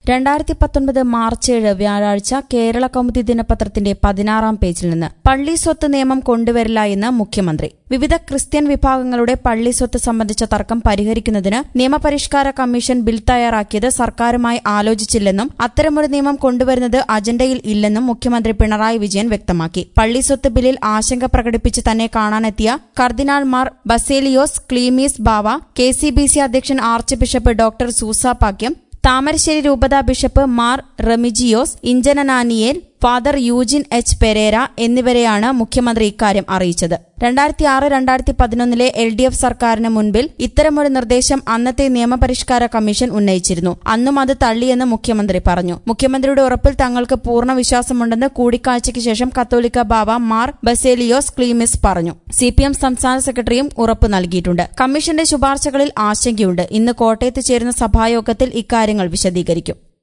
രണ്ടായിരത്തി പത്തൊൻപത് മാർച്ച് ഏഴ് വ്യാഴാഴ്ച കേരള കൗമുദി ദിനപത്രത്തിന്റെ പതിനാറാം പേജിൽ നിന്ന് പള്ളി സ്വത്ത് നിയമം കൊണ്ടുവരില്ല എന്ന് മുഖ്യമന്ത്രി വിവിധ ക്രിസ്ത്യൻ വിഭാഗങ്ങളുടെ പള്ളി സ്വത്ത് സംബന്ധിച്ച തർക്കം പരിഹരിക്കുന്നതിന് നിയമപരിഷ്കാര കമ്മീഷൻ ബിൽ തയ്യാറാക്കിയത് സർക്കാരുമായി ആലോചിച്ചില്ലെന്നും അത്തരമൊരു നിയമം കൊണ്ടുവരുന്നത് അജണ്ടയിൽ ഇല്ലെന്നും മുഖ്യമന്ത്രി പിണറായി വിജയൻ വ്യക്തമാക്കി പള്ളി സ്വത്ത് ബില്ലിൽ ആശങ്ക പ്രകടിപ്പിച്ച് തന്നെ കാണാനെത്തിയ കർദിനാൾമാർ Baselios Cleemis Bava K C B C അധ്യക്ഷൻ archbishop doctor Soosa Pakiam Thamarassery രൂപതാ bishop Mar Remigiose Inchananiyil father Eugene H Perera എന്നിവരെയാണ് മുഖ്യമന്ത്രി ഇക്കാര്യം അറിയിച്ചത് രണ്ടായിരത്തി ആറ് രണ്ടായിരത്തി പതിനൊന്നിലെ എൽ ഡി എഫ് സർക്കാരിന് മുൻപിൽ ഇത്തരമൊരു നിർദ്ദേശം അന്നത്തെ നിയമപരിഷ്കാര കമ്മീഷൻ ഉന്നയിച്ചിരുന്നു അന്നും അത് തള്ളിയെന്ന് മുഖ്യമന്ത്രി പറഞ്ഞു മുഖ്യമന്ത്രിയുടെ ഉറപ്പിൽ തങ്ങൾക്ക് പൂർണ്ണ വിശ്വാസമുണ്ടെന്ന് കൂടിക്കാഴ്ചയ്ക്ക് ശേഷം കത്തോലിക്ക ബാവ മാർ ബസേലിയോസ് ക്ലീമിസ് പറഞ്ഞു സി പി എം സംസ്ഥാന സെക്രട്ടറിയും ഉറപ്പ് നൽകിയിട്ടുണ്ട് കമ്മീഷന്റെ ശുപാർശകളിൽ ആശങ്കയുണ്ട് ഇന്ന് കോട്ടയത്ത് ചേരുന്ന സഭായോഗത്തിൽ ഇക്കാര്യങ്ങൾ വിശദീകരിക്കും